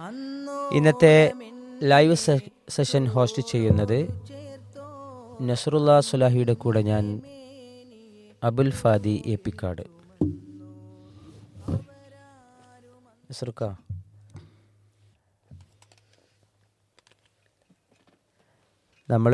ഇന്നത്തെ ലൈവ് സെ- session host ചെയ്യുന്നത് നസറുല്ല സുലാഹിയുടെ കൂടെ ഞാൻ അബുൽ ഫാദി ഏപ്പിക്കാട് നസറുക്ക നമ്മൾ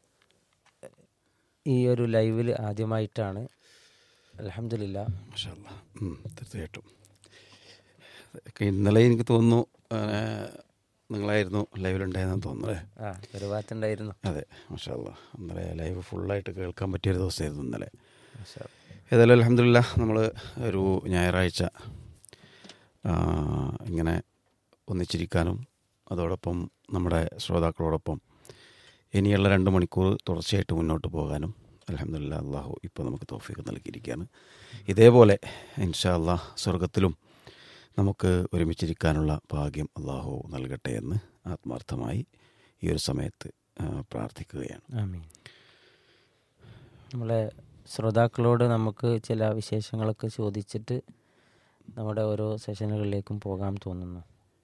ഈ ഒരു ലൈവിൽ ആദ്യമായിട്ടാണ് അലഹമില്ല മാഷാ അല്ലാ. ഉം, തീർച്ചയായിട്ടും ഒക്കെ ഇന്നലെ എനിക്ക് തോന്നുന്നു ആ, നിങ്ങളായിരുന്നു ലൈവിലുണ്ടായെന്ന് തോന്നുന്നു അല്ലേ ആ ഒരു ഭാഗത്തുണ്ടായിരുന്നു അതെ മാഷാ അല്ലാ. ഇന്നലെ ലൈവ് ഫുള്ളായിട്ട് കേൾക്കാൻ പറ്റിയൊരു ദിവസമായിരുന്നു ഇന്നലെ മാഷാ അല്ലാ. ഏതായാലും അലഹമില്ല നമ്മൾ ഒരു ഞായറാഴ്ച ആ, ഇങ്ങനെ ഒന്നിച്ചിരിക്കാനും അതോടൊപ്പം നമ്മുടെ ശ്രോതാക്കളോടൊപ്പം ഇനിയുള്ള രണ്ട് മണിക്കൂർ തുടർച്ചയായിട്ട് മുന്നോട്ട് പോകാനും അലഹമില്ല അള്ളാഹു ഇപ്പോൾ നമുക്ക് തോഫീക്ക് നൽകിയിരിക്കുകയാണ് ഇതേപോലെ ഇൻഷാ അള്ളാഹ് സ്വർഗത്തിലും നമുക്ക് ഒരുമിച്ചിരിക്കാനുള്ള ഭാഗ്യം അള്ളാഹു നൽകട്ടെ എന്ന് ആത്മാർത്ഥമായി ഈ ഒരു സമയത്ത് ആ, പ്രാർത്ഥിക്കുകയാണ് ആമീൻ നമ്മളെ ശ്രോതാക്കളോട് നമുക്ക് ചില വിശേഷങ്ങളൊക്കെ ചോദിച്ചിട്ട് നമ്മുടെ ഓരോ സെഷനുകളിലേക്കും പോകാൻ തോന്നുന്നു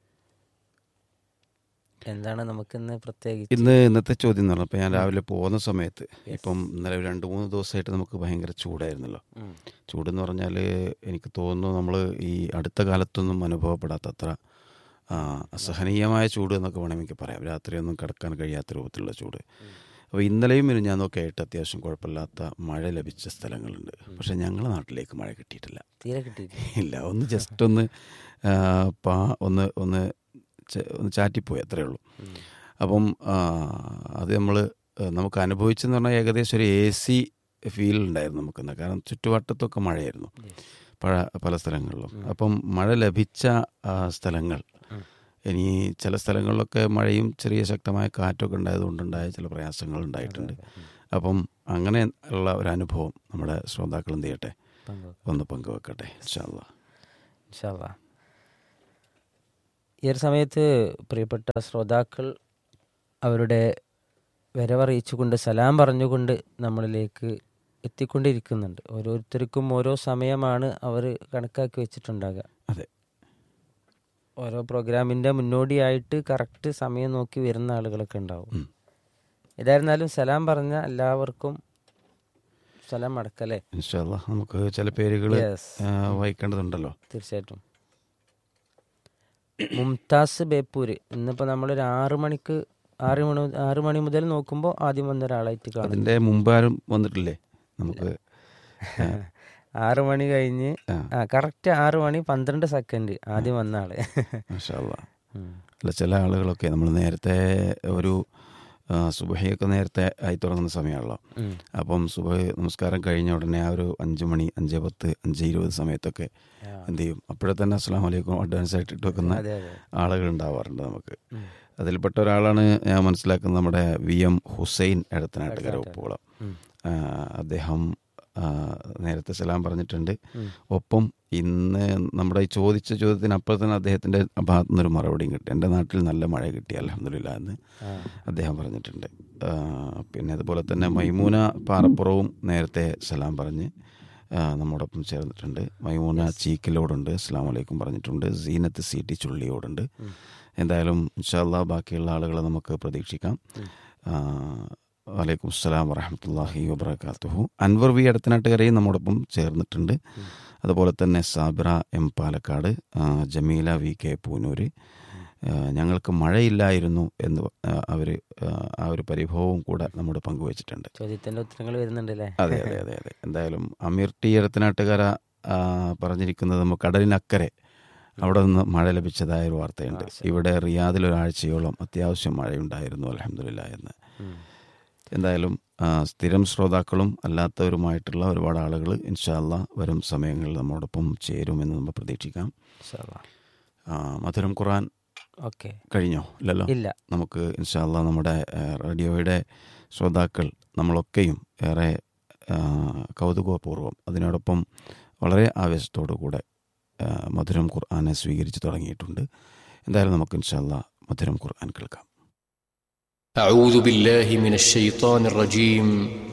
എന്താണ് നമുക്കിന്ന് പ്രത്യേകിച്ച് ഇന്ന് ഇന്നത്തെ ചോദ്യം എന്ന് പറഞ്ഞപ്പോൾ ഞാൻ രാവിലെ പോകുന്ന സമയത്ത് ഇപ്പം ഇന്നലെ ഒരു രണ്ട് മൂന്ന് ദിവസമായിട്ട് നമുക്ക് ഭയങ്കര ചൂടായിരുന്നല്ലോ ഉം. ചൂടെന്ന് പറഞ്ഞാൽ എനിക്ക് തോന്നുന്നു നമ്മൾ ഈ അടുത്ത കാലത്തൊന്നും അനുഭവപ്പെടാത്തത്ര ആ, അസഹനീയമായ ചൂട് എന്നൊക്കെ വേണമെങ്കിൽ പറയാം രാത്രിയൊന്നും കിടക്കാൻ കഴിയാത്ത രൂപത്തിലുള്ള ചൂട് അപ്പോൾ ഇന്നലെയും മിനിഞ്ഞാന്നൊക്കെ ആയിട്ട് അത്യാവശ്യം കുഴപ്പമില്ലാത്ത മഴ ലഭിച്ച സ്ഥലങ്ങളുണ്ട് പക്ഷേ ഞങ്ങളുടെ നാട്ടിലേക്ക് മഴ കിട്ടിയിട്ടില്ല തീരെ കിട്ടിയില്ല ഇല്ല ഒന്ന് ജസ്റ്റ് ഒന്ന് ആ, പാ ഒന്ന് ഒന്ന് ചെ- ഒന്ന് ചാറ്റിപ്പോയി അത്രേ ഉള്ളൂ ഉം. അപ്പം ആ, അത് നമ്മൾ നമുക്ക് അനുഭവിച്ചെന്ന് പറഞ്ഞാൽ ഏകദേശം ഒരു എ സി ഫീൽ ഉണ്ടായിരുന്നു നമുക്കെന്ന് കാരണം ചുറ്റുവട്ടത്തൊക്കെ മഴയായിരുന്നു Yes. പഴ പല സ്ഥലങ്ങളിലും അപ്പം മഴ ലഭിച്ച ആ, സ്ഥലങ്ങൾ ഉം. ഇനി ചില സ്ഥലങ്ങളിലൊക്കെ മഴയും ചെറിയ ശക്തമായ കാറ്റൊക്കെ ഉണ്ടായതുകൊണ്ടുണ്ടായ ചില പ്രയാസങ്ങൾ ഉണ്ടായിട്ടുണ്ട് അപ്പം അങ്ങനെ ഉള്ള ഒരു അനുഭവം നമ്മുടെ ശ്രോതാക്കൾ എന്ത് ചെയ്യട്ടെ പങ്കുവെക്കാം. ഒന്ന് പങ്കുവെക്കട്ടെ ഇൻഷാല്ലാ ഇൻഷാ അല്ലാ. ഈ ഒരു സമയത്ത് പ്രിയപ്പെട്ട ശ്രോതാക്കൾ അവരുടെ വരവറിയിച്ചുകൊണ്ട് സലാം പറഞ്ഞുകൊണ്ട് നമ്മളിലേക്ക് എത്തിക്കൊണ്ടിരിക്കുന്നുണ്ട് ഓരോരുത്തർക്കും ഓരോ സമയമാണ് അവർ കണക്കാക്കി വെച്ചിട്ടുണ്ടാകുക അതെ ഓരോ പ്രോഗ്രാമിൻ്റെ മുന്നോടിയായിട്ട് കറക്റ്റ് സമയം നോക്കി വരുന്ന ആളുകളൊക്കെ ഉണ്ടാവും ഉം. ഏതായിരുന്നാലും സലാം പറഞ്ഞ എല്ലാവർക്കും സലാം അടക്കല്ലേ ഇൻഷാല്ല നമുക്ക് ചില പേരുകൾ Yes. വായിക്കേണ്ടതുണ്ടല്ലോ തീർച്ചയായിട്ടും മുംതാസ് ബേപ്പൂര് ഇന്നിപ്പോൾ നമ്മളൊരു ആറ് മണിക്ക് ആറ് മണി ആറ് മണി മുതൽ നോക്കുമ്പോൾ ആദ്യം വന്ന ഒരാളായിട്ട് കാണും അതിന്റെ മുമ്പാരും വന്നിട്ടില്ലേ നമുക്ക് ആറ് മണി കഴിഞ്ഞ് ആ. ആ കറക്റ്റ് ആറ് മണി പന്ത്രണ്ട് സെക്കൻഡ് ആദ്യം വന്ന ആള് മാഷാല്ല ഉം. അല്ല ചില ആളുകളൊക്കെ നമ്മൾ നേരത്തെ ഒരു ആ, സുബഹിയൊക്കെ നേരത്തെ ആയി തുടങ്ങുന്ന സമയമാണല്ലോ ഉം. അപ്പം സുബഹ നമസ്കാരം കഴിഞ്ഞ ഉടനെ ആ ഒരു അഞ്ച് മണി അഞ്ച് പത്ത് അഞ്ച് ഇരുപത് സമയത്തൊക്കെ ആ. എന്ത് ചെയ്യും അപ്പോഴെ തന്നെ അസ്സാം വലൈക്കും അഡ്വാൻസ് ആയിട്ട് ഇട്ട് വെക്കുന്ന അതെ അതെ ആളുകൾ ഉണ്ടാവാറുണ്ട് നമുക്ക് ഉം. അതിൽപ്പെട്ട ഒരാളാണ് ഞാൻ മനസ്സിലാക്കുന്നത് നമ്മുടെ വി എം ഹുസൈൻ എടത്തനാട്ടുകര ഉപ്പുകുളം ഉം. ആ, അദ്ദേഹം ആ, നേരത്തെ സലാം പറഞ്ഞിട്ടുണ്ട് ഉം. ഒപ്പം ഇന്ന് നമ്മുടെ ഈ ചോദിച്ച ചോദ്യത്തിന് അപ്പുറം തന്നെ അദ്ദേഹത്തിൻ്റെ ഭാഗത്തു നിന്നൊരു മറുപടിയും കിട്ടി എൻ്റെ നാട്ടിൽ നല്ല മഴ കിട്ടി അലഹമില്ല എന്ന് ആ. അദ്ദേഹം പറഞ്ഞിട്ടുണ്ട് ആ, പിന്നെ അതുപോലെ തന്നെ മൈമൂന പാറപ്പുറവും നേരത്തെ സലാം പറഞ്ഞ് ആ, നമ്മോടൊപ്പം ചേർന്നിട്ടുണ്ട് മൈമൂന ചീക്കിലോടുണ്ട് അസ്സാം വലൈക്കും പറഞ്ഞിട്ടുണ്ട് സീനത്ത് സി ടി ചുള്ളിയോടുണ്ട് എന്തായാലും ഇൻഷാല്ലാ ബാക്കിയുള്ള ആളുകളെ നമുക്ക് പ്രതീക്ഷിക്കാം ആ, വലൈക്കും അസ്സലാം വറഹമത്തല്ലാഹി വബർക്കാത്തുഹു അൻവർ വി അടുത്തനാട്ടുകരയും നമ്മോടൊപ്പം ചേർന്നിട്ടുണ്ട് അതുപോലെ തന്നെ സാബിറ എം പാലക്കാട് ആ, ജമീല വി കെ പൂനൂര് ആ, ഞങ്ങൾക്ക് മഴയില്ലായിരുന്നു എന്ന് അവർ ആ ഒരു പരിഭവവും കൂടെ നമ്മോട് പങ്കുവച്ചിട്ടുണ്ട് ചോദ്യത്തിന്റെ ഉത്തരങ്ങൾ വരുന്നുണ്ടല്ലേ അതെ അതെ അതെ അതെ എന്തായാലും അമീർ ടി എടത്തനാട്ടുകാര ആ, പറഞ്ഞിരിക്കുന്നത് നമുക്ക് കടലിനക്കരെ അവിടെ നിന്ന് മഴ ലഭിച്ചതായ ഒരു വാർത്തയുണ്ട് ഇവിടെ റിയാദിൽ ഒരാഴ്ചയോളം അത്യാവശ്യം മഴയുണ്ടായിരുന്നു അലഹമില്ല എന്ന് ഉം. എന്തായാലും ആ, സ്ഥിരം ശ്രോതാക്കളും അല്ലാത്തവരുമായിട്ടുള്ള ഒരുപാട് ആളുകൾ ഇൻഷാല്ല വരും സമയങ്ങളിൽ നമ്മോടൊപ്പം ചേരുമെന്ന് നമ്മൾ പ്രതീക്ഷിക്കാം ഇൻഷാ അല്ലാ. ആ, മധുരം ഖുറാൻ ഓക്കെ കഴിഞ്ഞോ ഇല്ലല്ലോ ഇല്ല നമുക്ക് ഇൻഷാല്ല നമ്മുടെ ആ, റേഡിയോയുടെ ശ്രോതാക്കൾ നമ്മളൊക്കെയും ഏറെ ആ, കൗതുകപൂർവ്വം അതിനോടൊപ്പം വളരെ ആവേശത്തോടു കൂടെ ആ, മധുരം ഖുർആനെ സ്വീകരിച്ച് തുടങ്ങിയിട്ടുണ്ട് എന്തായാലും നമുക്ക് ഇൻഷാല്ല മധുരം ഖുർആൻ കേൾക്കാം أعوذ بالله من الشيطان الرجيم